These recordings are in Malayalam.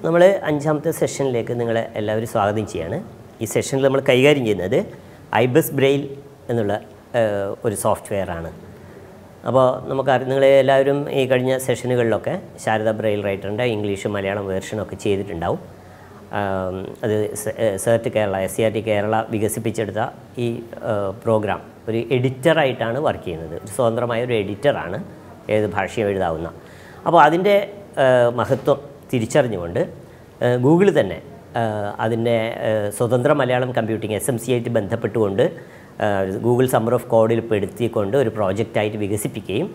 നമ്മൾ അഞ്ചാമത്തെ സെഷനിലേക്ക് നിങ്ങളെ എല്ലാവരും സ്വാഗതം ചെയ്യാണ് ഈ സെഷനിൽ നമ്മൾ കൈകാര്യം ചെയ്യുന്നത് ഐബസ് ബ്രെയിൽ എന്നുള്ള ഏഹ്, ഒരു സോഫ്റ്റ്വെയർ ആണ് അപ്പോൾ നമുക്കറി നിങ്ങൾ എല്ലാവരും ഈ കഴിഞ്ഞ സെഷനുകളിലൊക്കെ ശാരദ ബ്രെയിൽ റൈറ്ററിൻ്റെ ഇംഗ്ലീഷ് മലയാളം വേർഷനൊക്കെ ചെയ്തിട്ടുണ്ടാവും ആം, അത് SCERT Kerala S C R T Kerala വികസിപ്പിച്ചെടുത്ത ഈ പ്രോഗ്രാം ഒരു എഡിറ്ററായിട്ടാണ് വർക്ക് ചെയ്യുന്നത് ഒരു സ്വതന്ത്രമായ ഒരു എഡിറ്ററാണ് ഏത് ഭാഷയും എഴുതാവുന്ന അപ്പോൾ അതിൻ്റെ ഏഹ്, മഹത്വം തിരിച്ചറിഞ്ഞുകൊണ്ട് ഗൂഗിൾ തന്നെ ഏഹ്, അതിൻ്റെ ഏഹ്, Swathanthra Malayalam computing S M C ആയിട്ട് ബന്ധപ്പെട്ടുകൊണ്ട് ഏഹ്, ഗൂഗിൾ സമ്മർ ഓഫ് കോഡിൽ പെടുത്തിക്കൊണ്ട് ഒരു പ്രോജക്റ്റായിട്ട് വികസിപ്പിക്കുകയും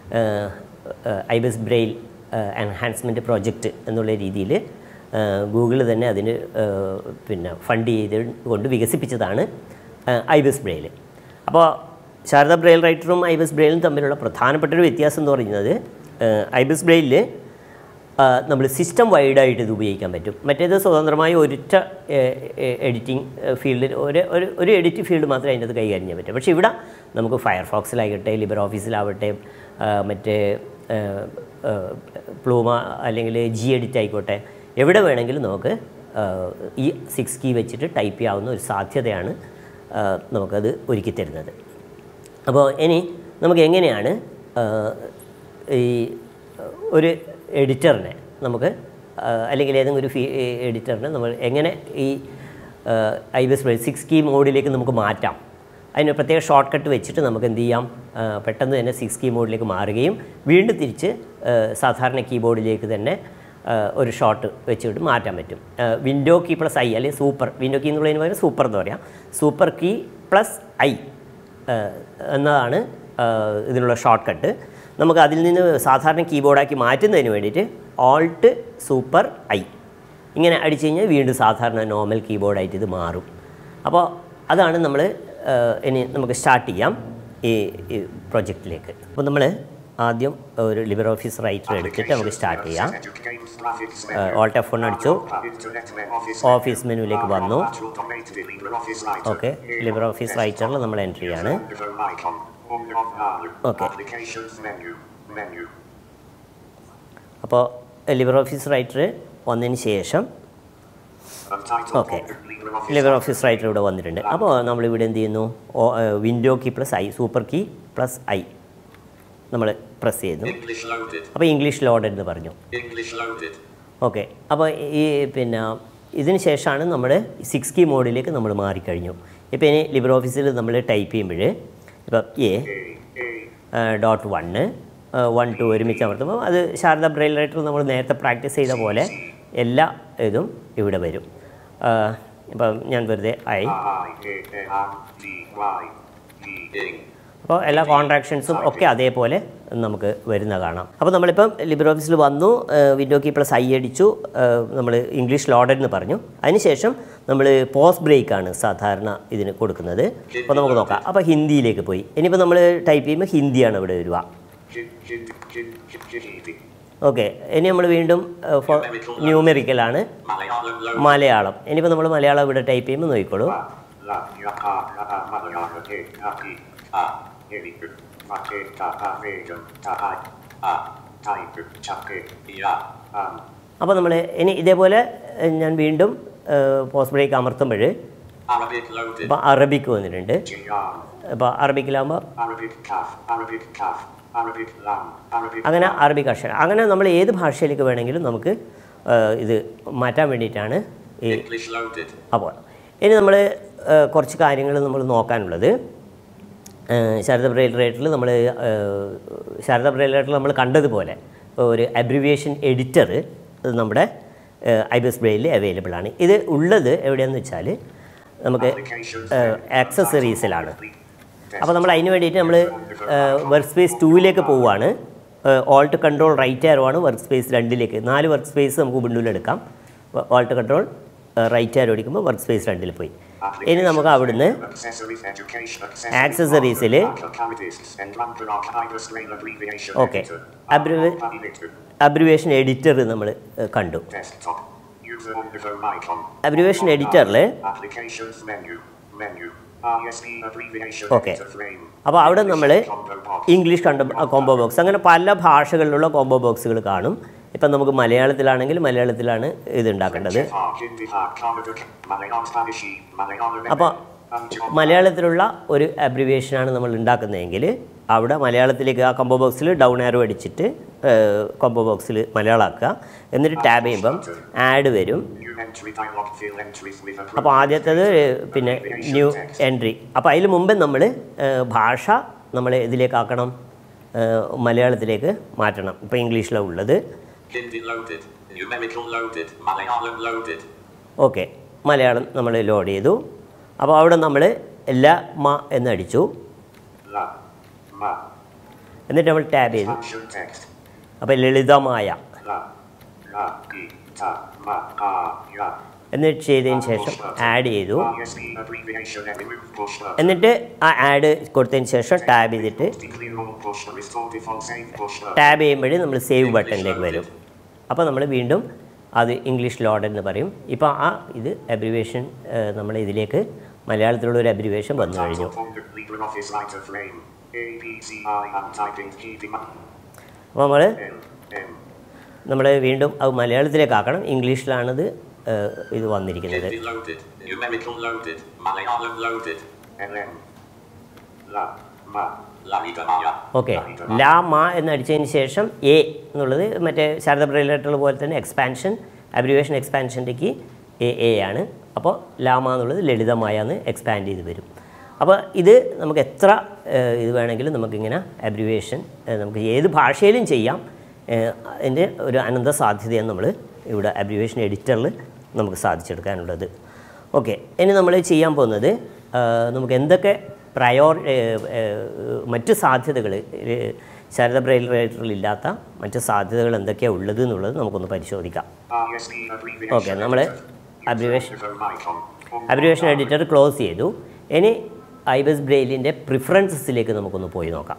ഐബസ് ബ്രെയിൽ എൻഹാൻസ്മെൻറ്റ് പ്രോജക്റ്റ് എന്നുള്ള രീതിയിൽ ഗൂഗിൾ തന്നെ അതിന് ഏഹ്, പിന്നെ ഫണ്ട് ചെയ്ത് കൊണ്ട് വികസിപ്പിച്ചതാണ് ഐബസ് ബ്രെയിൽ അപ്പോൾ ശാരദ ബ്രെയിൽ റൈറ്ററും ഐബസ് ബ്രെയിലും തമ്മിലുള്ള പ്രധാനപ്പെട്ട ഒരു വ്യത്യാസം എന്ന് പറയുന്നത് ഐബസ് ബ്രെയിലിൽ നമ്മൾ സിസ്റ്റം വൈഡായിട്ട് ഇത് ഉപയോഗിക്കാൻ പറ്റും മറ്റേത് സ്വതന്ത്രമായ ഒരൊറ്റ എഡിറ്റിംഗ് ഫീൽഡിൽ ഒരു ഒരു ഒരു എഡിറ്റ് ഫീൽഡ് മാത്രമേ അതിൻ്റെ അത് കൈകാര്യം ചെയ്യാൻ പറ്റൂ പക്ഷേ ഇവിടെ നമുക്ക് ഫയർഫോക്സിലാകട്ടെ ലിബർ ഓഫീസിലാവട്ടെ ആ, മറ്റേ ആ, ആ, പ്ലൂമ അല്ലെങ്കിൽ ജി എഡിറ്റ് ആയിക്കോട്ടെ എവിടെ വേണമെങ്കിലും നമുക്ക് ആ, ഈ സിക്സ് കീ വെച്ചിട്ട് ടൈപ്പ് ചെയ്യാവുന്ന ഒരു സാധ്യതയാണ് ആ, നമുക്കത് ഒരുക്കി തരുന്നത് അപ്പോൾ ഇനി നമുക്ക് എങ്ങനെയാണ് ആ, ഈ ഒരു എഡിറ്ററിനെ നമുക്ക് ആ, അല്ലെങ്കിൽ ഏതെങ്കിലും ഒരു ഫീ എഡിറ്ററിനെ നമ്മൾ എങ്ങനെ ഈ I B S six key മോഡിലേക്ക് നമുക്ക് മാറ്റാം അതിന് പ്രത്യേക ഷോർട്ട് കട്ട് വെച്ചിട്ട് നമുക്ക് എന്ത് ചെയ്യാം ആ, പെട്ടെന്ന് തന്നെ സിക്സ് കീ മോഡിലേക്ക് മാറുകയും വീണ്ടും തിരിച്ച് ആ, സാധാരണ കീബോർഡിലേക്ക് തന്നെ ആ, ഒരു ഷോട്ട് വെച്ചിട്ട് മാറ്റാൻ പറ്റും വിൻഡോ കീ പ്ലസ് ഐ അല്ലെങ്കിൽ സൂപ്പർ വിൻഡോ കീ എന്നുള്ളതിന് പകരം സൂപ്പർ എന്ന് പറയാം സൂപ്പർ കീ പ്ലസ് ഐ എന്നതാണ് ആ, ഇതിനുള്ള ഷോർട്ട് കട്ട് നമുക്ക് അതിൽ നിന്ന് സാധാരണ കീബോർഡാക്കി മാറ്റുന്നതിന് വേണ്ടിയിട്ട് ഓൾട്ട് സൂപ്പർ ഐ ഇങ്ങനെ അടിച്ചു കഴിഞ്ഞാൽ വീണ്ടും സാധാരണ നോർമൽ കീബോർഡായിട്ട് ഇത് മാറും അപ്പോൾ അതാണ് നമ്മൾ ഇനി നമുക്ക് സ്റ്റാർട്ട് ചെയ്യാം ഈ ഈ പ്രൊജക്റ്റിലേക്ക് അപ്പോൾ നമ്മൾ ആദ്യം ഒരു ലിബർ ഓഫീസ് റൈറ്റർ എടുത്തിട്ട് നമുക്ക് സ്റ്റാർട്ട് ചെയ്യാം ഓൾട്ട് എഫ് വൺ അടിച്ചു ഓഫീസ് മെനുവിലേക്ക് വന്നു ഓക്കെ ലിബർ ഓഫീസ് റൈറ്ററിൽ നമ്മൾ എൻട്രി ചെയ്യാണ് Okay. അപ്പോൾ ലിബർ ഓഫീസ് റൈറ്റർ വന്നതിന് ശേഷം ഓക്കെ ലിബർ ഓഫീസ് റൈറ്റർ ഇവിടെ വന്നിട്ടുണ്ട് അപ്പോൾ നമ്മളിവിടെ എന്ത് ചെയ്യുന്നു window key plus I super key plus I നമ്മൾ പ്രസ് ചെയ്യുന്നു English loaded. അപ്പോൾ ഇംഗ്ലീഷ് ലോഡ് എന്ന് പറഞ്ഞു English loaded. ഓക്കെ അപ്പോൾ ഈ പിന്നെ ഇതിന് ശേഷമാണ് നമ്മൾ സിക്സ് കീ മോഡിലേക്ക് നമ്മൾ മാറിക്കഴിഞ്ഞു ഇപ്പോൾ ഇനി ലിബർ ഓഫീസിൽ നമ്മൾ ടൈപ്പ് ചെയ്യുമ്പോൾ ഇപ്പം A dot one one two ഒരുമിച്ച് അമർത്തുമ്പോൾ അത് ശാരദ ബ്രെയിൽ റൈറ്റർ നമ്മൾ നേരത്തെ പ്രാക്ടീസ് ചെയ്ത പോലെ എല്ലാ ഇതും ഇവിടെ വരും ആ, ഇപ്പം ഞാൻ വെറുതെ ഐ Ing. അപ്പോൾ എല്ലാ കോൺട്രാക്ഷൻസും ഒക്കെ അതേപോലെ നമുക്ക് വരുന്ന കാണാം അപ്പോൾ നമ്മളിപ്പം ലിബർ ഓഫീസിൽ വന്നു വിൻഡോ കീ പ്ലസ് ഐ അടിച്ചു നമ്മൾ ഇംഗ്ലീഷ് ലോഡഡ് എന്ന് പറഞ്ഞു അതിനുശേഷം നമ്മൾ പോസ്റ്റ് ബ്രേക്കാണ് സാധാരണ ഇതിന് കൊടുക്കുന്നത് അപ്പോൾ നമുക്ക് നോക്കാം അപ്പോൾ ഹിന്ദിയിലേക്ക് പോയി ഇനിയിപ്പോൾ നമ്മൾ ടൈപ്പ് ചെയ്യുമ്പോൾ ഹിന്ദിയാണ് ഇവിടെ വരിക ഓക്കെ ഇനി നമ്മൾ വീണ്ടും ന്യൂമെറിക്കലാണ് Malayalam loaded. മലയാളം ഇനിയിപ്പോൾ നമ്മൾ മലയാളം ഇവിടെ ടൈപ്പ് ചെയ്യുമ്പോൾ നോക്കിക്കോളൂ Yeah. അപ്പോൾ നമ്മൾ ഇനി ഇതേപോലെ ഏഹ്, ഞാൻ വീണ്ടും പോസ്റ്റ് ബ്രേക്ക് അമർത്തുമ്പോൾ Arabic loaded. ഇപ്പോൾ അറബിക്ക് വന്നിട്ടുണ്ട് അപ്പോൾ അറബിക്കിലാകുമ്പോൾ Arabic calf, Arabic calf, Arabic lamb, Arabic അങ്ങനെ അറബിക് അക്ഷരം അങ്ങനെ നമ്മൾ ഏത് ഭാഷയിലേക്ക് വേണമെങ്കിലും നമുക്ക് ഏഹ്, ഇത് മാറ്റാൻ വേണ്ടിയിട്ടാണ് ഈ English loaded. അപ്പോൾ ഇനി നമ്മൾ കുറച്ച് കാര്യങ്ങൾ നമ്മൾ നോക്കാനുള്ളത് ഏഹ്, ശാരദ ബ്രെയിൽ റേറ്ററിൽ നമ്മൾ ശാരദ ബ്രെയിൽ റേറ്ററിൽ നമ്മൾ കണ്ടതുപോലെ ഒരു അബ്രിവിയേഷൻ എഡിറ്റർ നമ്മുടെ ഐബസ് ബ്രെയിലിൽ അവൈലബിൾ ആണ് ഇത് ഉള്ളത് എവിടെയാണെന്ന് വെച്ചാൽ നമുക്ക് ആക്സസറീസിലാണ് അപ്പോൾ നമ്മൾ അതിന് വേണ്ടിയിട്ട് നമ്മൾ വർക്ക് സ്പേസ് ടൂവിലേക്ക് പോവുകയാണ് ഓൾട്ട് കൺട്രോൾ റൈറ്റ് ആരോ ആണ് വർക്ക് സ്പേസ് രണ്ടിലേക്ക് നാല് വർക്ക് സ്പേസ് നമുക്ക് ഉബുണ്ടുവിൽ എടുക്കാം ഓൾട്ട് കൺട്രോൾ റൈറ്റ് ആരോ അടിക്കുമ്പോൾ വർക്ക് സ്പേസ് രണ്ടിൽ പോയി ഇനി നമുക്ക് അവിടുന്ന് accessories, education, Accessories ല് Okay. Abbrevi- അബ്രിവേഷൻ എഡിറ്റർ നമ്മൾ കണ്ടു Desktop. User on the phone icon. Abbreviation എഡിറ്ററിൽ Applications menu. Menu. ISP abbreviation Okay. editor frame. അപ്പോൾ അവിടെ നമ്മൾ Combo box. ഇംഗ്ലീഷ് കണ്ട കോംബോ ബോക്സ് അങ്ങനെ പല ഭാഷകളിലുള്ള കോംബോ ബോക്സുകൾ കാണും ഇപ്പം നമുക്ക് മലയാളത്തിലാണെങ്കിൽ മലയാളത്തിലാണ് ഇത് ഉണ്ടാക്കേണ്ടത് Jafar, Hindi, Har, Kannada, Malayalam, Spanish, Malayalam, അപ്പോൾ മലയാളത്തിലുള്ള ഒരു അബ്രിവിയേഷനാണ് നമ്മൾ ഉണ്ടാക്കുന്നതെങ്കിൽ അവിടെ മലയാളത്തിലേക്ക് ആ കോംബോ ബോക്സിൽ ഡൗൺ ആരോ അടിച്ചിട്ട് കോംബോ ബോക്സിൽ മലയാളമാക്കുക എന്നിട്ട് ടാബ് ചെയ്യുമ്പം ആഡ് വരും New entry dialog fill entries with a അപ്പോൾ ആദ്യത്തേത് പിന്നെ ന്യൂ എൻട്രി അപ്പോൾ അതിന് മുമ്പ് നമ്മൾ ഭാഷ നമ്മൾ ഇതിലേക്കാക്കണം ഏഹ്, മലയാളത്തിലേക്ക് മാറ്റണം ഇപ്പോൾ ഇംഗ്ലീഷിലാണ് ഉള്ളത് Hindi loaded. Numerical loaded. Malayalam loaded. Okay Malayalam നമ്മൾ ലോഡ് ചെയ്തു അപ്പോൾ അവിടെ നമ്മൾ എല്ലാ മ എന്നടിച്ചു La, Ma, എന്നിട്ട് നമ്മൾ ടാബ് ചെയ്തു function text. അപ്പോൾ ലളിതമായ La, La, E, Ta, Ma, A, Ya. എന്നിട്ട് ചെയ്തതിന് ശേഷം ആഡ് ചെയ്തു ISP abbreviation and remove push button. എന്നിട്ട് ആ ആഡ് കൊടുത്തതിന് ശേഷം ടാബ് ചെയ്തിട്ട് Declare all push button. Restore default save push button. Tab ചെയ്യുമ്പോഴേ നമ്മൾ സേവ് ബട്ടണിലേക്ക് വരും അപ്പോൾ നമ്മൾ വീണ്ടും അത് ഇംഗ്ലീഷ് ലോഡ് എന്ന് പറയും ഇപ്പോൾ ആ ഇത് അബ്രിവേഷൻ നമ്മൾ ഇതിലേക്ക് മലയാളത്തിലുള്ള ഒരു അബ്രിവേഷൻ വന്നു കഴിഞ്ഞു Title folder, LibreOffice writer frame. A, B, C, I am typing key demand. അപ്പോൾ നമ്മൾ L, M, നമ്മൾ വീണ്ടും അത് മലയാളത്തിലേക്ക് ആക്കണം ഇംഗ്ലീഷിലാണിത് ഏഹ്, ഇത് വന്നിരിക്കുന്നത് Hindi loaded. Numerical loaded. Malayalam loaded. LM. La, Ma, Lalita Maya. Okay ലാ മാ എന്നടിച്ചതിന് ശേഷം എ എന്നുള്ളത് മറ്റേ ശാരദ ബ്രൈലേറ്റർ പോലെ തന്നെ എക്സ്പാൻഷൻ അബ്രിവേഷൻ എക്സ്പാൻഷൻ്റെക്ക് എ എ ആണ് അപ്പോൾ ലാമ എന്നുള്ളത് ലളിതമായ എന്ന് എക്സ്പാൻഡ് ചെയ്ത് വരും അപ്പോൾ ഇത് നമുക്ക് എത്ര ഏഹ്, ഇത് വേണമെങ്കിലും നമുക്കിങ്ങനെ അബ്രിവേഷൻ നമുക്ക് ഏത് ഭാഷയിലും ചെയ്യാം ഏഹ്, അതിൻ്റെ ഒരു അനന്ത സാധ്യതയാണ് നമ്മൾ ഇവിടെ അബ്രിവേഷൻ എഡിറ്ററിൽ നമുക്ക് സാധിച്ചെടുക്കാനുള്ളത് ഓക്കെ ഇനി നമ്മൾ ചെയ്യാൻ പോകുന്നത് ഏഹ്, നമുക്ക് എന്തൊക്കെ പ്രയോർ മറ്റ് സാധ്യതകൾ ശാരദ ബ്രെയിൽ റൈറ്ററിൽ ഇല്ലാത്ത മറ്റ് സാധ്യതകൾ എന്തൊക്കെയാണ് ഉള്ളത് എന്നുള്ളത് നമുക്കൊന്ന് പരിശോധിക്കാം ISP abbreviation. ഓക്കെ നമ്മൾ abbreviation Phone icon. Home abbreviation editor close ചെയ്തു ഇനി ഐബസ് ബ്രെയിലിൻ്റെ പ്രിഫറൻസസിലേക്ക് നമുക്കൊന്ന് പോയി നോക്കാം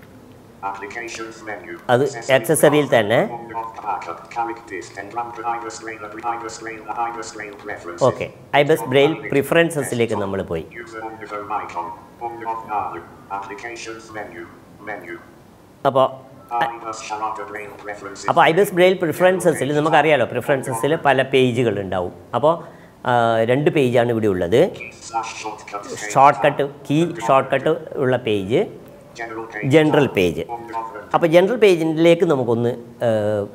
Applications menu. അത് accessory യിൽ തന്നെ Folder of backup, characters, and run Ibis Braille, Ibis Braille, Ibis Braille preferences. Okay IBus Braille പ്രിഫറൻസസിലേക്ക് നമ്മൾ പോയി User on the phone icon. Folder of Nalu. Applications menu. Menu. അപ്പോൾ Ibis Charada Braille preferences. അപ്പോൾ ഐബസ് ബ്രെയിൽ പ്രിഫറൻസസിൽ നമുക്കറിയാലോ പ്രിഫറൻസസിൽ പല പേജുകൾ ഉണ്ടാവും അപ്പോൾ ആ, രണ്ട് പേജാണ് ഇവിടെ ഉള്ളത് Slash shortcut. Shortcut key shortcut ഉള്ള page General page. General page Folder of the അപ്പോൾ ജനറൽ പേജിലേക്ക് നമുക്കൊന്ന് ആ,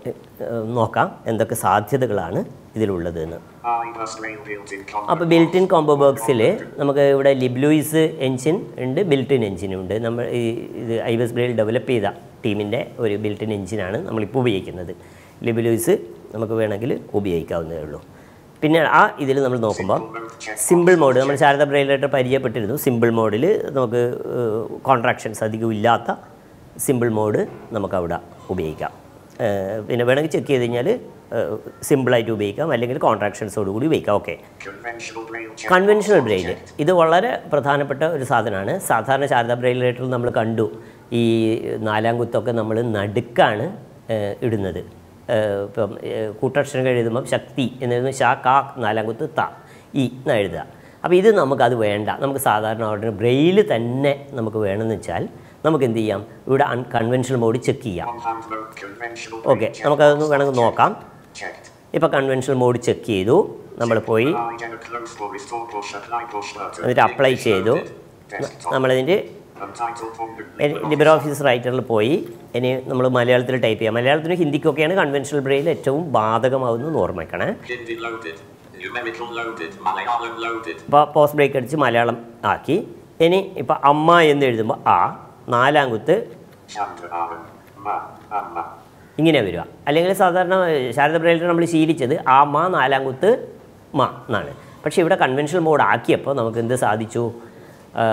ആ, നോക്കാം എന്തൊക്കെ സാധ്യതകളാണ് ഇതിലുള്ളത് എന്ന് Ibis Braille built-in combo. അപ്പോൾ ബിൽറ്റ് ഇൻ കോംബോ ബോക്സിൽ നമുക്ക് ഇവിടെ ലിബ്ലൂയിസ് എൻജിൻ ഉണ്ട് ബിൽറ്റ് ഇൻ എൻജിനും ഉണ്ട് നമ്മൾ ഈ ഇത് ഐബസ് ബ്രെയിൽ ഡെവലപ്പ് ചെയ്ത ടീമിൻ്റെ ഒരു ബിൽറ്റ് ഇൻ എൻജിനാണ് നമ്മളിപ്പോൾ ഉപയോഗിക്കുന്നത് ലിബ്ലൂയിസ് നമുക്ക് വേണമെങ്കിൽ ഉപയോഗിക്കാവുന്നതേ ഉള്ളൂ പിന്നെ ആ ഇതിൽ നമ്മൾ നോക്കുമ്പോൾ സിമ്പിൾ മോഡ് നമ്മൾ ശാരദ ബ്രെയിലായിട്ട് പരിചയപ്പെട്ടിരുന്നു സിമ്പിൾ മോഡിൽ നമുക്ക് കോൺട്രാക്ഷൻസ് അധികം ഇല്ലാത്ത സിമ്പിൾ മോഡ് നമുക്കവിടെ ഉപയോഗിക്കാം ഏഹ് പിന്നെ വേണമെങ്കിൽ ചെക്ക് ചെയ്ത് കഴിഞ്ഞാൽ സിമ്പിളായിട്ട് ഉപയോഗിക്കാം അല്ലെങ്കിൽ കോൺട്രാക്ഷൻസോട് കൂടി ഉപയോഗിക്കാം okay Conventional Braille check. Conventional Braille ഇത് വളരെ പ്രധാനപ്പെട്ട ഒരു സാധനമാണ് സാധാരണ ശാരദ ബ്രെയിൽ റൈറ്ററിൽ നമ്മൾ കണ്ടു ഈ നാലാം കുത്തൊക്കെ നമ്മൾ നടുക്കാണ് ഏഹ്, ഇടുന്നത് ഏഹ്, ഇപ്പം ഏഹ്, കൂട്ടക്ഷരങ്ങൾ എഴുതുമ്പം ശക്തി എന്നെഴുതുന്ന ഷാ കാ നാലാം കുത്ത് ത ഇ എന്നാണ് എഴുതുക അപ്പോൾ ഇത് നമുക്കത് വേണ്ട നമുക്ക് സാധാരണ ഓർഡർ ബ്രെയിൽ തന്നെ നമുക്ക് വേണമെന്ന് വെച്ചാൽ നമുക്ക് എന്ത് ചെയ്യാം ഇവിടെ അൺകൺവെൻഷണൽ മോഡ് ചെക്ക് ചെയ്യാം On hand mode. Conventional okay Braille check. നമുക്കതൊന്ന് വേണമെങ്കിൽ നോക്കാം Checked. ഇപ്പോൾ കൺവെൻഷണൽ മോഡ് ചെക്ക് ചെയ്തു നമ്മൾ പോയി Identical close for restore push apply push button. എന്നിട്ട് അപ്ലൈ ചെയ്തു Desktop. നമ്മളതിൻ്റെ Untitled folder. ലിബർ ഓഫീസ് റൈറ്ററിൽ പോയി ഇനി നമ്മൾ മലയാളത്തിൽ ടൈപ്പ് ചെയ്യാം മലയാളത്തിനും ഹിന്ദിക്കൊക്കെയാണ് കൺവെൻഷണൽ ബ്രെയിൽ ഏറ്റവും ബാധകമാവുന്നത് ഓർമ്മിക്കണേ Hindi loaded. Numerical loaded. Malayalam loaded. അപ്പോൾ പോസ്റ്റ് ബ്രേക്ക് അടിച്ച് മലയാളം ആക്കി ഇനി ഇപ്പോൾ അമ്മ എന്ന് എഴുതുമ്പോൾ ആ നാലാം കുത്ത് Chanda Aram. Ma. Amma. ഇങ്ങനെ വരിക അല്ലെങ്കിൽ സാധാരണ ശാരദ ബ്രെയിലിൽ നമ്മൾ ശീലിച്ചത് ആ മ നാലാം കുത്ത് മ എന്നാണ് പക്ഷേ ഇവിടെ കൺവെൻഷണൽ മോഡ് ആക്കിയപ്പോൾ നമുക്ക് എന്ത് സാധിച്ചു ആ,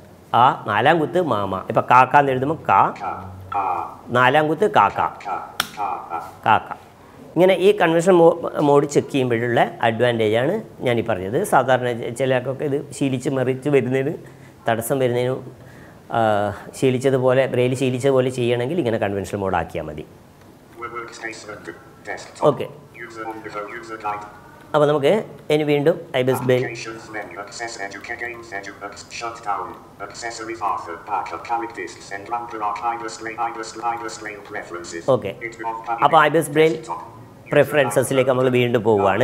ആ നാലാം കുത്ത് മാമ ഇപ്പം കാക്ക എന്ന് എഴുതുമ്പോൾ കാ Ka. Ka. നാലാം കുത്ത് കാക്ക Ka. Ka. Ka. കാക്ക ഇങ്ങനെ ഈ കൺവെൻഷൻ മോ മോഡ് ചെക്ക് ചെയ്യുമ്പോഴുള്ള അഡ്വാൻറ്റേജാണ് ഞാൻ ഈ പറഞ്ഞത് സാധാരണ ചെ- ചിലർക്കൊക്കെ ഇത് ശീലിച്ച് മറിച്ച് വരുന്നതിന് തടസ്സം വരുന്നതിനും ആ, ശീലിച്ചതുപോലെ ബ്രെയിൽ ശീലിച്ചതുപോലെ ചെയ്യണമെങ്കിൽ ഇങ്ങനെ കൺവെൻഷൻ മോഡ് ആക്കിയാൽ മതി Workspace and desktop. Okay User on the phone. User guide. അപ്പോൾ നമുക്ക് ഇനി വീണ്ടും IBus Braille Applications menu. Access educa games edu. Ex- shut down. Accessories author. Backup characters. Send ramper arc. Ibis Braille. Ibis Ibis Braille preferences. Okay. It off അപ്പോൾ ഐബസ് ബ്രെയിൽ പ്രിഫറൻസസിലേക്ക് നമ്മൾ വീണ്ടും പോവുകയാണ്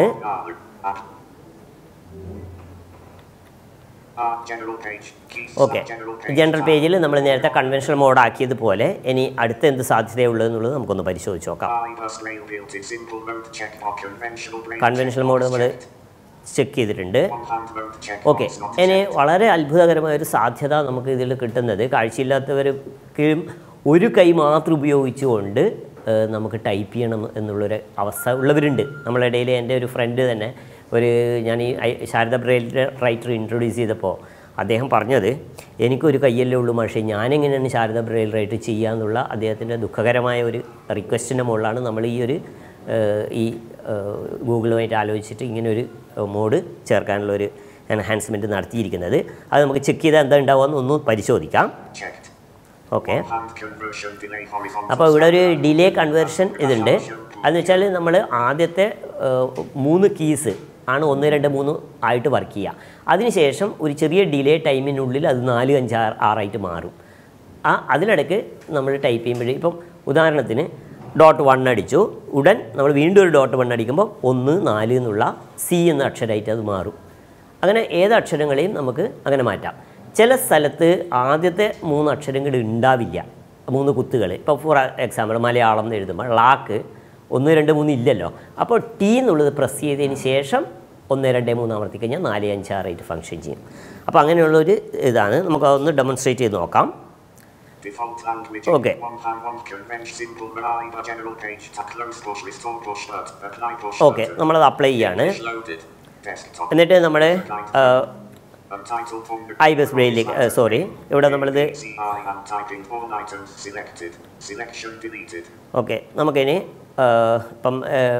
General page. Keys. Okay General page. General page നമ്മൾ നേരത്തെ കൺവെൻഷണൽ മോഡ് ആക്കിയതുപോലെ ഇനി അടുത്ത എന്ത് സാധ്യതയുള്ളത് എന്നുള്ളത് നമുക്കൊന്ന് പരിശോധിച്ച് നോക്കാം Ibis Braille built in simple mode. Check box. Conventional Braille. Conventional mode നമ്മൾ checked. ചെക്ക് ചെയ്തിട്ടുണ്ട് One hand mode. Check okay box not ഇനി checked. വളരെ അത്ഭുതകരമായ ഒരു സാധ്യത നമുക്ക് ഇതിൽ കിട്ടുന്നത് കാഴ്ചയില്ലാത്തവർക്കും ഒരു കൈ മാത്രം ഉപയോഗിച്ചുകൊണ്ട് ഏഹ്, നമുക്ക് ടൈപ്പ് ചെയ്യണം എന്നുള്ളൊരു അവസ്ഥ ഉള്ളവരുണ്ട് നമ്മളുടെ ഇടയിൽ എൻ്റെ ഒരു ഫ്രണ്ട് തന്നെ ഒരു ഞാൻ ഈ ഐ- ശാരദ ബ്രെയിൽ റൈറ്റർ ഇൻട്രൊഡ്യൂസ് ചെയ്തപ്പോൾ അദ്ദേഹം പറഞ്ഞത് എനിക്കൊരു കയ്യല്ലേ ഉള്ളൂ പക്ഷേ ഞാനെങ്ങനെയാണ് ശാരദ ബ്രെയിൽ റൈറ്റ് ചെയ്യുക എന്നുള്ള അദ്ദേഹത്തിൻ്റെ ദുഃഖകരമായ ഒരു റിക്വസ്റ്റിൻ്റെ മുകളിലാണ് നമ്മൾ ഈ ഒരു ഏഹ്, ഈ ഏഹ്, ഗൂഗിളുമായിട്ട് ആലോചിച്ചിട്ട് ഇങ്ങനെ ഒരു മോഡ് ചേർക്കാനുള്ള ഒരു എൻഹാൻസ്മെൻറ്റ് നടത്തിയിരിക്കുന്നത് അത് നമുക്ക് ചെക്ക് ചെയ്താൽ എന്താ ഉണ്ടാവുക ഒന്ന് പരിശോധിക്കാം Checked. Okay Hand conversion delay horizontal. അപ്പോൾ ഇവിടെ ഒരു ഡിലേ കൺവേർഷൻ ഇതുണ്ട് അതെന്ന് വെച്ചാൽ നമ്മൾ ആദ്യത്തെ ഏഹ്, മൂന്ന് കീസ് ആണ് ഒന്ന് രണ്ട് മൂന്ന് ആയിട്ട് വർക്ക് ചെയ്യുക അതിനുശേഷം ഒരു ചെറിയ ഡിലേ ടൈമിനുള്ളിൽ അത് നാല് അഞ്ച് ആറ് ആറായിട്ട് മാറും ആ അതിനിടയ്ക്ക് നമ്മൾ ടൈപ്പ് ചെയ്യുമ്പോൾ ഇപ്പം ഉദാഹരണത്തിന് ഡോട്ട് വൺ അടിച്ചു ഉടൻ നമ്മൾ വീണ്ടും ഒരു ഡോട്ട് വൺ അടിക്കുമ്പോൾ ഒന്ന് നാല് എന്നുള്ള സി എന്ന അക്ഷരമായിട്ട് അത് മാറും അങ്ങനെ ഏത് അക്ഷരങ്ങളെയും നമുക്ക് അങ്ങനെ മാറ്റാം ചില സ്ഥലത്ത് ആദ്യത്തെ മൂന്ന് അക്ഷരങ്ങൾ ഉണ്ടാവില്ല മൂന്ന് കുത്തുകൾ ഇപ്പോൾ ഫോർ എക്സാമ്പിൾ മലയാളം എന്ന് എഴുതുമ്പോൾ ലാക്ക് ഒന്ന് രണ്ട് മൂന്ന് ഇല്ലല്ലോ അപ്പോൾ ടി എന്നുള്ളത് പ്രസ് ചെയ്തതിന് ശേഷം ഒന്ന് രണ്ട് മൂന്ന് അമർത്തി കഴിഞ്ഞാൽ നാല് അഞ്ച് ആറായിട്ട് ഫങ്ഷൻ ചെയ്യും അപ്പോൾ അങ്ങനെയുള്ളൊരു ഇതാണ് നമുക്ക് അതൊന്ന് ഡെമോൺസ്ട്രേറ്റ് ചെയ്ത് നോക്കാം Default language. Okay. One hand one convention simple Mariba general page. Ta close push restore push but apply push okay button. നമ്മളത് അപ്ലൈ ചെയ്യാണ് Is loaded. Desktop. എന്നിട്ട് നമ്മുടെ Untitled folder. ഐബസ് ബ്രെയിലേക്ക് സോറി ഇവിടെ നമ്മളിത് See, I am typing all items selected. Selection deleted. Okay നമുക്കിനി ആ, ഇപ്പം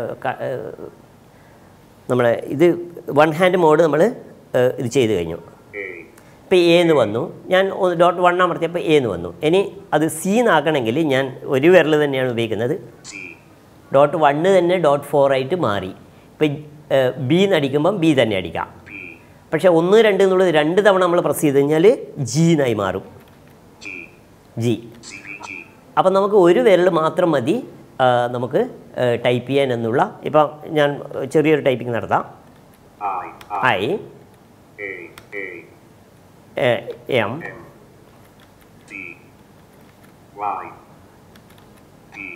നമ്മൾ ഇത് വൺ ഹാൻഡ് മോഡ് നമ്മൾ ഇത് ചെയ്ത് കഴിഞ്ഞു A. ഇപ്പോൾ എ എന്ന് വന്നു ഞാൻ ഡോട്ട് വൺ അമർത്തിയപ്പോൾ എ എന്ന് വന്നു ഇനി അത് സി എന്നാക്കണമെങ്കിൽ ഞാൻ ഒരു വിരൽ തന്നെയാണ് ഉപയോഗിക്കുന്നത് C. ഡോട്ട് വണ്ണ് തന്നെ ഡോട്ട് ഫോർ ആയിട്ട് മാറി ഇപ്പം ബി എന്നടിക്കുമ്പം ബി തന്നെ അടിക്കാം B. പക്ഷേ ഒന്ന് രണ്ട് എന്നുള്ളത് രണ്ട് തവണ നമ്മൾ പ്രസ് ചെയ്ത് കഴിഞ്ഞാൽ ജി എന്നായി മാറും G. G CPG. അപ്പം നമുക്ക് ഒരു വിരൽ മാത്രം മതി ആ, നമുക്ക് ടൈപ്പ് ചെയ്യാൻ എന്നുള്ള ഇപ്പം ഞാൻ ചെറിയൊരു ടൈപ്പിംഗ് നടത്താം I. I. I A. A. M M. D. Y. P.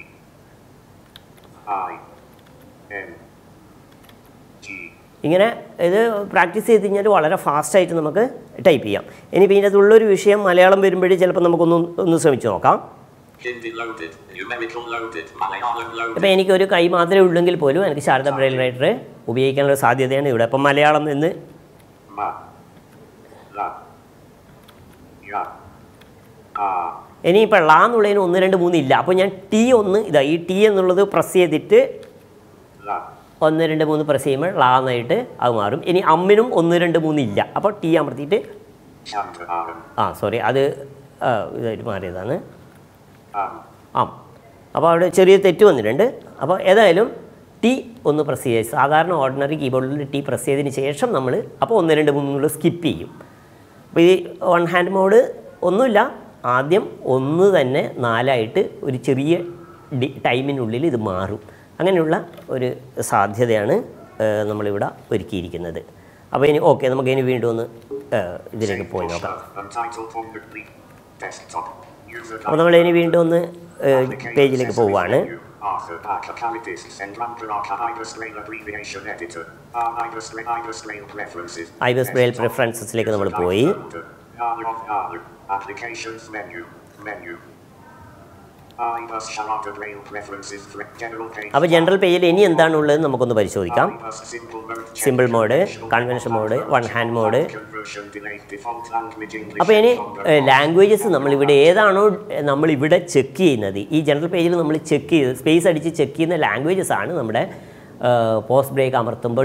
I. N. G. ഇങ്ങനെ ഇത് പ്രാക്ടീസ് ചെയ്ത് കഴിഞ്ഞാൽ വളരെ ഫാസ്റ്റായിട്ട് നമുക്ക് ടൈപ്പ് ചെയ്യാം ഇനിയിപ്പോൾ ഇതിൻ്റെ അകത്തുള്ളൊരു വിഷയം മലയാളം വരുമ്പോഴേ ചിലപ്പോൾ നമുക്കൊന്ന് ഒന്ന് ശ്രമിച്ച് നോക്കാം Hindi loaded. Numerical loaded. Malayalam loaded. ഇപ്പോൾ എനിക്ക് ഒരു കൈ മാത്രമേ ഉള്ളെങ്കിൽ പോലും എനിക്ക് ശാരദ ബ്രെയിൽ റൈറ്റർ ഉപയോഗിക്കാനുള്ള സാധ്യതയാണ് ഇവിടെ അപ്പം മലയാളം എന്ന് Ma. La. Ya. Ah. ഇനിയിപ്പോൾ ള എന്നുള്ളതിന് ഒന്ന് രണ്ട് മൂന്ന് ഇല്ല അപ്പോൾ ഞാൻ ടി ഒന്ന് ഇതാ ഈ ടി എന്നുള്ളത് പ്രസ് ചെയ്തിട്ട് La. ഒന്ന് രണ്ട് മൂന്ന് പ്രസ് ചെയ്യുമ്പോൾ ള എന്നായിട്ട് അത് മാറും ഇനി അമ്മിനും ഒന്ന് രണ്ട് മൂന്ന് ഇല്ല അപ്പോൾ ടി അമർത്തിയിട്ട് Chandravaram. ആ സോറി അത് ആ, ഇതായിട്ട് മാറിയതാണ് Am. ആം അപ്പോൾ അവിടെ ചെറിയ തെറ്റ് വന്നിട്ടുണ്ട് അപ്പോൾ ഏതായാലും ടി ഒന്ന് പ്രസ് ചെയ്യുക സാധാരണ ഓർഡിനറി കീബോർഡിൽ ടി പ്രസ് ചെയ്തതിന് ശേഷം നമ്മൾ അപ്പോൾ ഒന്ന് രണ്ട് മൂന്നുള്ള സ്കിപ്പ് ചെയ്യും അപ്പോൾ ഈ വൺ ഹാൻഡ് മോഡ് ഒന്നുമില്ല ആദ്യം ഒന്ന് തന്നെ നാലായിട്ട് ഒരു ചെറിയ ഡി ടൈമിനുള്ളിൽ ഇത് മാറും അങ്ങനെയുള്ള ഒരു സാധ്യതയാണ് ഏഹ്, നമ്മളിവിടെ ഒരുക്കിയിരിക്കുന്നത് അപ്പോൾ ഇനി ഓക്കെ നമുക്ക് ഇനി വീണ്ടും ഒന്ന് ഏഹ്, ഇതിലേക്ക് പോയി നോക്കാം Untitled folder. Leak. Desktop. User അപ്പോൾ നമ്മൾ ഇനി വീണ്ടും ഒന്ന് ഏഹ്, പേജിലേക്ക് പോവുകയാണ് Arthur Parker Caritis and Ramper Arca Ibis Rail Abbreviation Editor. Ah, Ibis Rail Ibis Rail Preferences. IBus Braille Desktop. പ്രിഫറൻസസിലേക്ക് നമ്മൾ പോയി Folder. Arthur of Arthur. Applications menu. Menu. Ibis Charlotte Rail Preferences. for General page. അപ്പോൾ ജനറൽ പേജിൽ ഇനി എന്താണുള്ളത് നമുക്കൊന്ന് പരിശോധിക്കാം Ibis Simple mode. check Simple mode, conventional conventional mode, mode, one hand mode. Conversion delay. Default language English. അപ്പോൾ ഇനി folder. ലാംഗ്വേജസ് നമ്മളിവിടെ ഏതാണോ നമ്മളിവിടെ ചെക്ക് ചെയ്യുന്നത് ഈ ജനറൽ പേജിൽ നമ്മൾ ചെക്ക് ചെയ്ത് സ്പേസ് അടിച്ച് ചെക്ക് ചെയ്യുന്ന ലാംഗ്വേജസ് ആണ് നമ്മുടെ പോസ്റ്റ് ബ്രേക്ക് അമർത്തുമ്പോൾ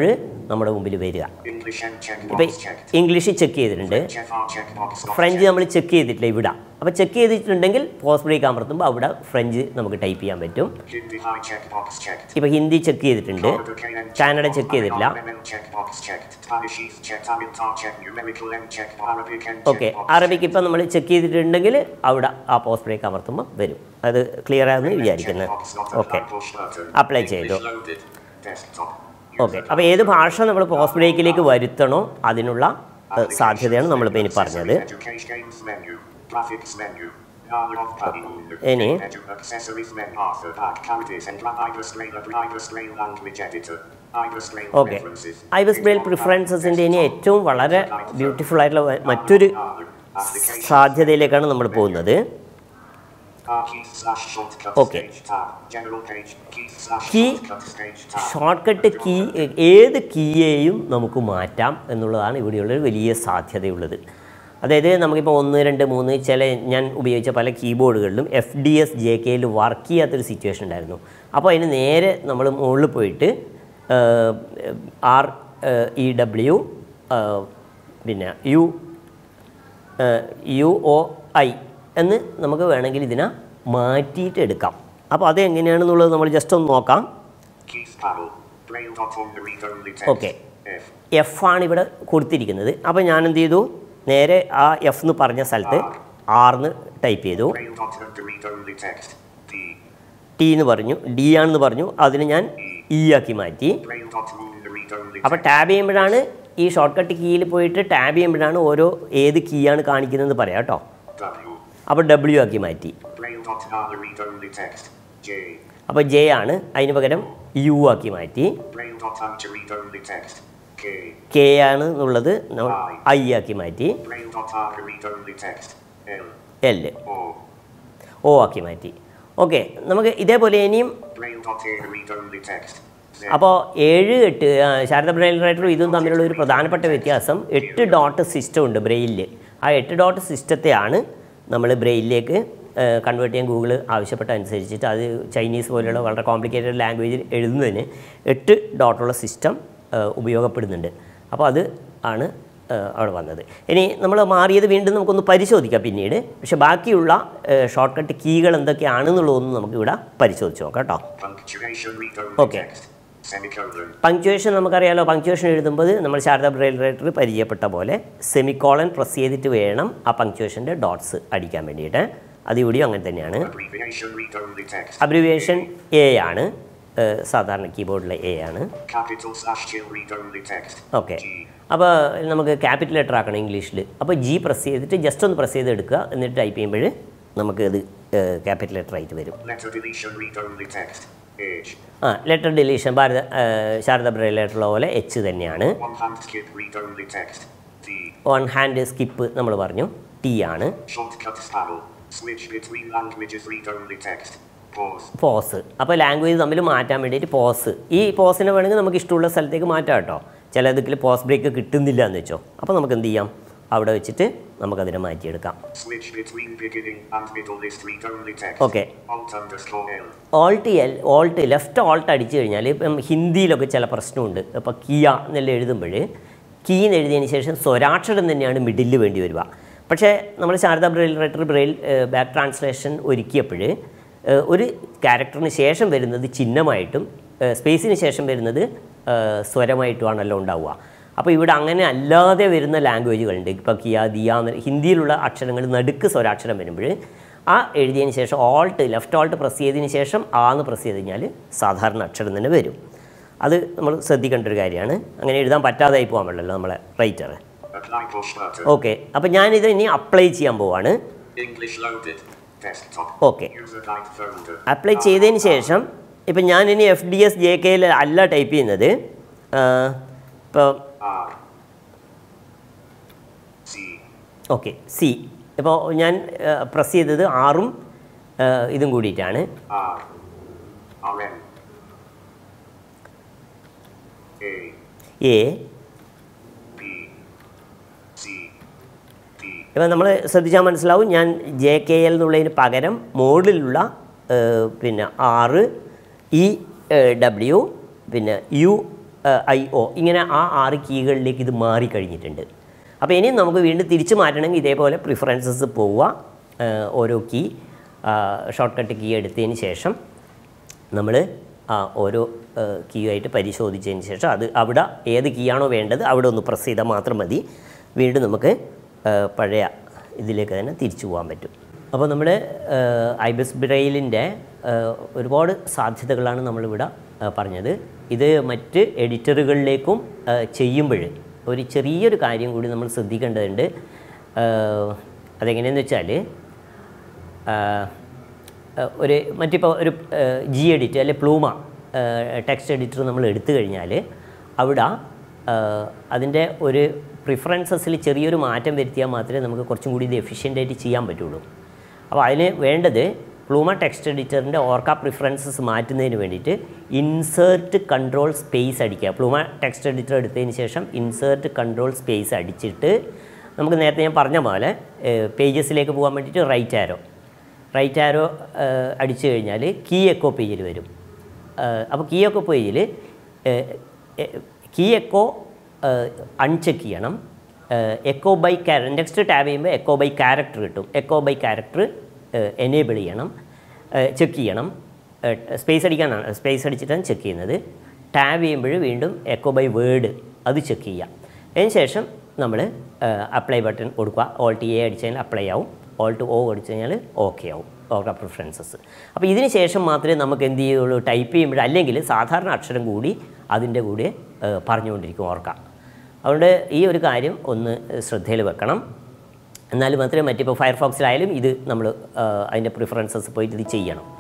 നമ്മുടെ മുമ്പിൽ വരിക English and ഇപ്പം checkbox checked. ഇംഗ്ലീഷ് ചെക്ക് ചെയ്തിട്ടുണ്ട് FR checkbox not French checked. നമ്മൾ ചെക്ക് ചെയ്തിട്ടില്ല ഇവിടെ അപ്പോൾ ചെക്ക് ചെയ്തിട്ടുണ്ടെങ്കിൽ പോസ്റ്റ് ബ്രേക്ക് അമർത്തുമ്പോൾ അവിടെ ഫ്രഞ്ച് നമുക്ക് ടൈപ്പ് ചെയ്യാൻ പറ്റും Hindi high checkbox checked. ഇപ്പോൾ ഹിന്ദി ചെക്ക് ചെയ്തിട്ടുണ്ട് Canada KN Canada checkbox. Check ചെയ്തിട്ടില്ല ML checkbox checked. Spanish is checked. Tamil tar checked. Numerical M checked. Arabic M okay checkbox Arabic ഇപ്പം നമ്മൾ ചെക്ക് ചെയ്തിട്ടുണ്ടെങ്കിൽ അവിടെ ആ പോസ്റ്റ് ബ്രേക്ക് അമർത്തുമ്പോൾ വരും അത് ക്ലിയർ ആണെന്ന് വിചാരിക്കുന്നത് Checkbox not okay apply push button. Apply ചെയ്തു English loaded. Desktop. ഓക്കെ അപ്പോൾ ഏത് ഭാഷ നമ്മൾ പോസ്റ്റ് ബ്രേക്കിലേക്ക് വരുത്തണോ അതിനുള്ള ഏഹ്, സാധ്യതയാണ് നമ്മളിപ്പോൾ ഇനി പറഞ്ഞത് Education games menu. Graphics menu. Hour of panel. ഇനി Edu accessories menu. Author back characters and run Ibis Braille. Ibis Braille language editor. Ibis Braille okay preferences. IBus Braille പ്രിഫറൻസസിൻ്റെ ഇനി ഏറ്റവും വളരെ ബ്യൂട്ടിഫുൾ ആയിട്ടുള്ള വ- മറ്റൊരു സാധ്യതയിലേക്കാണ് നമ്മൾ പോകുന്നത് Ah, keys slash shortcut Okay. stage tab. General page. Keys slash Key- shortcut stage tab. Shortcut key ഏത് കീയെയും നമുക്ക് മാറ്റാം എന്നുള്ളതാണ് ഇവിടെയുള്ളൊരു വലിയ സാധ്യതയുള്ളത് അതായത് നമുക്കിപ്പോൾ ഒന്ന് രണ്ട് മൂന്ന് ചില ഞാൻ ഉപയോഗിച്ച പല കീബോർഡുകളിലും എഫ് ഡി എസ് ജെ കെയിൽ വർക്ക് ചെയ്യാത്തൊരു സിറ്റുവേഷൻ ഉണ്ടായിരുന്നു അപ്പോൾ അതിന് നേരെ നമ്മൾ മുകളിൽ പോയിട്ട് ആർ ഇ ഡബ്ല്യു പിന്നെ യു യു ഒ ഐ എന്ന് നമുക്ക് വേണമെങ്കിൽ ഇതിനെ മാറ്റിയിട്ട് എടുക്കാം അപ്പോൾ അത് എങ്ങനെയാണെന്നുള്ളത് നമ്മൾ ജസ്റ്റ് ഒന്ന് നോക്കാം Keys panel. Braille dot on the read only text. Okay. F. F ആണ് ഇവിടെ കൊടുത്തിരിക്കുന്നത് അപ്പോൾ ഞാൻ എന്ത് ചെയ്തു നേരെ ആ എഫ് എന്ന് പറഞ്ഞ സ്ഥലത്ത് ആർന്ന് ടൈപ്പ് ചെയ്തു Braille dot on the read only text. D. T എന്ന് പറഞ്ഞു ഡി ആണെന്ന് പറഞ്ഞു അതിന് ഞാൻ ഇ ആക്കി മാറ്റി Braille dot moon the read only അപ്പോൾ text. ടാബ് ചെയ്യുമ്പോഴാണ് ഈ ഷോർട്ട് കട്ട് കീയിൽ പോയിട്ട് ടാബ് ചെയ്യുമ്പോഴാണ് ഓരോ ഏത് കീ ആണ് കാണിക്കുന്നതെന്ന് പറയാം കേട്ടോ W. അപ്പോൾ ഡബ്ല്യു ആക്കി മാറ്റി Braille dot R the read only text. J. അപ്പോൾ ജെ ആണ് അതിന് പകരം യു ആക്കി മാറ്റി Braille dot M to read only text. K. K ആണ് എന്നുള്ളത് നമ്മൾ ഐ ആക്കി മാറ്റി Braille dot R the read only text. L. L O. O ആക്കി മാറ്റി ഓക്കെ നമുക്ക് ഇതേപോലെ ഇനിയും Braille dot A the read only text. Z. അപ്പോൾ ഏഴ് എട്ട് ആ, ശാരദ ബ്രെയിൽ റൈറ്ററും ഇതും തമ്മിലുള്ള ഒരു പ്രധാനപ്പെട്ട വ്യത്യാസം എട്ട് ഡോട്ട് സിസ്റ്റം ഉണ്ട് ബ്രെയിലിൽ ആ എട്ട് ഡോട്ട് സിസ്റ്റത്തെയാണ് നമ്മൾ ബ്രെയിലിലേക്ക് കൺവേർട്ട് ചെയ്യാൻ ഗൂഗിൾ ആവശ്യപ്പെട്ട അനുസരിച്ചിട്ട് അത് ചൈനീസ് പോലെയുള്ള വളരെ കോംപ്ലിക്കേറ്റഡ് ലാംഗ്വേജിൽ എഴുതുന്നതിന് എട്ട് ഡോട്ടുള്ള സിസ്റ്റം ഉപയോഗപ്പെടുന്നുണ്ട് അപ്പോൾ അത് ആണ് ആ, അവിടെ വന്നത് ഇനി നമ്മൾ മാറിയത് വീണ്ടും നമുക്കൊന്ന് പരിശോധിക്കാം പിന്നീട് പക്ഷേ ബാക്കിയുള്ള ഷോർട്ട് കട്ട് കീകൾ എന്തൊക്കെയാണെന്നുള്ളതൊന്നും നമുക്കിവിടെ പരിശോധിച്ച് നോക്കാം കേട്ടോ Punctuation read only Okay. text. Semicolon. Punctuation നമുക്കറിയാലോ പങ്ക്ച്വേഷൻ എഴുതുമ്പോൾ നമ്മൾ ശാരദ ബ്രെയിൽ റൈറ്റർ പരിചയപ്പെട്ട പോലെ സെമിക്കോളൻ പ്രസ് ചെയ്തിട്ട് വേണം ആ പങ്ക്ച്വേഷൻ്റെ ഡോട്ട്സ് അടിക്കാൻ വേണ്ടിയിട്ട് അത് ഇവിടെയും അങ്ങനെ തന്നെയാണ് Abbreviation read only text. Abbreviation A ആണ് ഏഹ് സാധാരണ കീബോർഡിലെ എ ആണ് Capital slash chill read only text. ഓക്കെ G. അപ്പോൾ നമുക്ക് ക്യാപിറ്റൽ ലെറ്റർ ആക്കണം ഇംഗ്ലീഷിൽ അപ്പോൾ ജി പ്രസ് ചെയ്തിട്ട് ജസ്റ്റ് ഒന്ന് പ്രസ് ചെയ്ത് എടുക്കുക എന്നിട്ട് ടൈപ്പ് ചെയ്യുമ്പോൾ നമുക്ക് അത് ക്യാപിറ്റൽ ലെറ്റർ ആയിട്ട് വരും Letter deletion read only text. H. ആ ലെറ്റർ ഡിലീഷൻ ഭാരത ഏഹ് ശാരദ ബ്രെയിൽ ലെറ്ററുള്ള പോലെ എച്ച് തന്നെയാണ് One hand skip read only text. D. One hand skip നമ്മൾ പറഞ്ഞു ടി ആണ് Shortcuts panel. Switch between languages read only text. Pause. Pause അപ്പോൾ ലാംഗ്വേജ് തമ്മിൽ മാറ്റാൻ വേണ്ടിയിട്ട് പോസ് ഈ പോസിനെ വേണമെങ്കിൽ നമുക്ക് ഇഷ്ടമുള്ള സ്ഥലത്തേക്ക് മാറ്റാം കേട്ടോ ചില ഇതിൽ പോസ് ബ്രേക്ക് കിട്ടുന്നില്ല എന്ന് വെച്ചോ അപ്പോൾ നമുക്ക് എന്ത് ചെയ്യാം അവിടെ വെച്ചിട്ട് നമുക്കതിനെ മാറ്റിയെടുക്കാം Switch between beginning and middle list read only text. Okay Alt underscore L. Alt L alt left alt അടിച്ചു കഴിഞ്ഞാൽ ഇപ്പം ഹിന്ദിയിലൊക്കെ ചില പ്രശ്നമുണ്ട് ഇപ്പോൾ കിയ എന്നെല്ലാം എഴുതുമ്പോൾ കീ എന്ന് എഴുതിയതിന് ശേഷം സ്വരാക്ഷരം തന്നെയാണ് മിഡിൽ വേണ്ടി വരിക പക്ഷേ നമ്മൾ Sharada Braille writer braille back translation ഒരുക്കിയപ്പോൾ ഒരു ക്യാരക്ടറിന് ശേഷം വരുന്നത് ചിഹ്നമായിട്ടും സ്പേസിന് ശേഷം വരുന്നത് ഏഹ്, സ്വരമായിട്ടുമാണല്ലോ ഉണ്ടാവുക അപ്പോൾ ഇവിടെ അങ്ങനെ അല്ലാതെ വരുന്ന ലാംഗ്വേജുകളുണ്ട് ഇപ്പോൾ കിയ ദിയ എന്ന് ഹിന്ദിയിലുള്ള അക്ഷരങ്ങൾ നടുക്ക് സ്വരാക്ഷരം വരുമ്പോൾ ആ എഴുതിയതിന് ശേഷം ഓൾട്ട് ലെഫ്റ്റ് ഓൾട്ട് പ്രസ് ചെയ്തതിന് ശേഷം ആന്ന് പ്രസ് ചെയ്ത് കഴിഞ്ഞാൽ സാധാരണ അക്ഷരം തന്നെ വരും അത് നമ്മൾ ശ്രദ്ധിക്കേണ്ട ഒരു കാര്യമാണ് അങ്ങനെ എഴുതാൻ പറ്റാതായി പോകാൻ പാടില്ലല്ലോ നമ്മളെ writer Apply push button. Okay അപ്പോൾ ഞാനിത് ഇനി അപ്ലൈ ചെയ്യാൻ പോവാണ് English loaded. Desktop. Okay User guide folder. Apply ചെയ്തതിന് ശേഷം ഇപ്പം ഞാൻ ഇനി എഫ് ഡി എസ് ജെ കെയിൽ അല്ല ടൈപ്പ് ചെയ്യുന്നത് ഇപ്പോൾ R. C. ഓക്കെ സി ഇപ്പോൾ ഞാൻ പ്രസ് ചെയ്തത് ആറും ആ, ഇതും കൂടിയിട്ടാണ് R. RM. A. A B. C. D. ഇപ്പം നമ്മൾ ശ്രദ്ധിച്ചാൽ മനസ്സിലാവും ഞാൻ ജെ കെ എൽ എന്നുള്ളതിന് പകരം മോഡിലുള്ള പിന്നെ ആറ് ഇ ഡബ്ല്യു പിന്നെ യു ഐ ഒ ഇങ്ങനെ ആ ആറ് കീകളിലേക്ക് ഇത് മാറിക്കഴിഞ്ഞിട്ടുണ്ട് അപ്പോൾ ഇനി നമുക്ക് വീണ്ടും തിരിച്ചു മാറ്റണമെങ്കിൽ ഇതേപോലെ പ്രിഫറൻസസ് പോവുക ആ, ഓരോ കീ ഷോർട്ട് കട്ട് കീ എടുത്തതിന് ശേഷം നമ്മൾ ആ ഓരോ കീ ആയിട്ട് പരിശോധിച്ചതിന് ശേഷം അത് അവിടെ ഏത് കീ ആണോ വേണ്ടത് അവിടെ ഒന്ന് പ്രസ് ചെയ്താൽ മാത്രം മതി വീണ്ടും നമുക്ക് ആ, പഴയ ഇതിലേക്ക് തന്നെ തിരിച്ചു പോകാൻ പറ്റും അപ്പോൾ നമ്മൾ ഐബസ് ബ്രെയിലിൻ്റെ ഒരുപാട് സാധ്യതകളാണ് നമ്മളിവിടെ ആ, പറഞ്ഞത് ഇത് മറ്റ് എഡിറ്ററുകളിലേക്കും ചെയ്യുമ്പോൾ ഒരു ചെറിയൊരു കാര്യം കൂടി നമ്മൾ ശ്രദ്ധിക്കേണ്ടതുണ്ട് ആ, അതെങ്ങനെയെന്ന് വെച്ചാൽ ആഹ് ആഹ് ഒരു മറ്റിപ്പോൾ ഒരു ജി എഡിറ്റ് അല്ലെ പ്ലൂമ ടെക്സ്റ്റ് എഡിറ്റർ നമ്മൾ എടുത്തു കഴിഞ്ഞാൽ അവിടെ ആഹ് അതിൻ്റെ ഒരു പ്രിഫറൻസസിൽ ചെറിയൊരു മാറ്റം വരുത്തിയാൽ മാത്രമേ നമുക്ക് കുറച്ചും കൂടി ഇത് എഫിഷ്യൻ്റായിട്ട് ചെയ്യാൻ പറ്റുള്ളൂ അപ്പോൾ അതിന് വേണ്ടത് പ്ലൂമ ടെക്സ്റ്റ് എഡിറ്ററിൻ്റെ ഓർക്ക പ്രിഫറൻസസ് മാറ്റുന്നതിന് വേണ്ടിയിട്ട് ഇൻസേർട്ട് കൺട്രോൾ സ്പേസ് അടിക്കുക പ്ലൂമ ടെക്സ്റ്റ് എഡിറ്റർ എടുത്തതിന് ശേഷം ഇൻസേർട്ട് കൺട്രോൾ സ്പേസ് അടിച്ചിട്ട് നമുക്ക് നേരത്തെ ഞാൻ പറഞ്ഞ പോലെ പേജസിലേക്ക് പോകാൻ വേണ്ടിയിട്ട് റൈറ്റ് ആരോ റൈറ്റ് ആരോ അടിച്ചു കഴിഞ്ഞാൽ കീ എക്കോ പേജിൽ വരും അപ്പോൾ കീ എക്കോ പേജിൽ കീ എക്കോ അൺചെക്ക് ചെയ്യണം എക്കോ ബൈ ക്യാര നെക്സ്റ്റ് ടാബ് ചെയ്യുമ്പോൾ എക്കോ ബൈ ക്യാരക്ടർ കിട്ടും എക്കോ ബൈ ക്യാരക്ടർ എനേബിൾ ചെയ്യണം ചെക്ക് ചെയ്യണം സ്പേസ് അടിക്കാനാണ് സ്പേസ് അടിച്ചിട്ടാണ് ചെക്ക് ചെയ്യുന്നത് ടാബ് ചെയ്യുമ്പോൾ വീണ്ടും എക്കോ ബൈ വേർഡ് അത് ചെക്ക് ചെയ്യാം അതിന് ശേഷം നമ്മൾ അപ്ലൈ ബട്ടൺ കൊടുക്കുക ഓൾട്ട് എ അടിച്ചു കഴിഞ്ഞാൽ അപ്ലൈ ആവും ഓൾട്ട് ഓ അടിച്ചു കഴിഞ്ഞാൽ ഓക്കെ ആവും ഓർക്ക പ്രിഫറൻസസ് അപ്പോൾ ഇതിന് ശേഷം മാത്രമേ നമുക്ക് എന്ത് ചെയ്യുള്ളൂ ടൈപ്പ് ചെയ്യുമ്പോൾ അല്ലെങ്കിൽ സാധാരണ അക്ഷരം കൂടി അതിൻ്റെ കൂടെ ഏഹ്, പറഞ്ഞുകൊണ്ടിരിക്കും ഓർക്ക അതുകൊണ്ട് ഈ ഒരു കാര്യം ഒന്ന് ശ്രദ്ധയിൽ വെക്കണം എന്നാൽ മാത്രമേ മറ്റിപ്പോൾ ഫയർഫോക്സിലായാലും ഇത് നമ്മൾ അതിൻ്റെ പ്രിഫറൻസസ് പോയിട്ട് ഇത് ചെയ്യണം